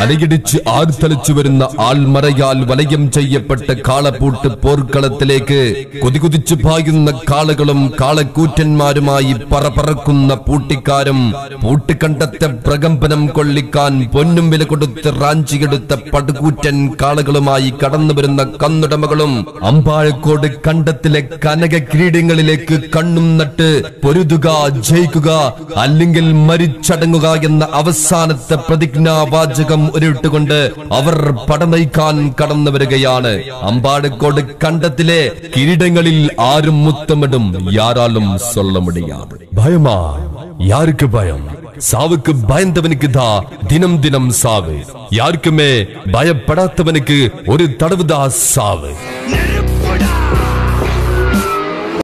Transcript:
അലയിടിച്ച് ആർത്തലിച്ചു വരുന്ന ആൾമറയാൽ വലയം ചെയ്യപ്പെട്ട കാളപ്പൂട്ട് പോർക്കളത്തിലേക്ക് കുതികുതിച്ചു പായുന്ന കാളകളും കാളക്കൂറ്റന്മാരുമായി പറപറക്കുന്ന പൂട്ടിക്കാരും പൂട്ടിക്കണ്ടത്തെ പ്രകമ്പനം കൊള്ളിക്കാൻ പൊന്നും വില കൊടുത്ത് റാഞ്ചിയെടുത്ത പടുകൂറ്റൻ കാളകളുമായി കടന്നു വരുന്ന കന്നുടമകളും അമ്പാഴക്കോട് കണ്ടത്തിലെ കനക ക്രീഡങ്ങളിലേക്ക് കണ്ണും നട്ട് പൊരുതുക ജയിക്കുക അല്ലെങ്കിൽ മരിച്ചടങ്ങുക എന്ന അവസാനത്തെ പ്രതിജ്ഞാവാചകം ഉരുട്ടുകൊണ്ട് അവർ പടനയിക്കാൻ കടന്നു വരികയാണ് അമ്പാടക്കോട് കണ്ടത്തിലെ കിരീടങ്ങളിൽ ആരും മുത്തമിടും യാരാലും சொல்ல முடியாது பயமா யாருக்கு பயம் சாவுக்கு பயந்தவனுக்கு தான் தினம் தினம் சாவு யாருக்குமே பயப்படாதவனுக்கு ஒரு தடவுதான் சாவு நெடு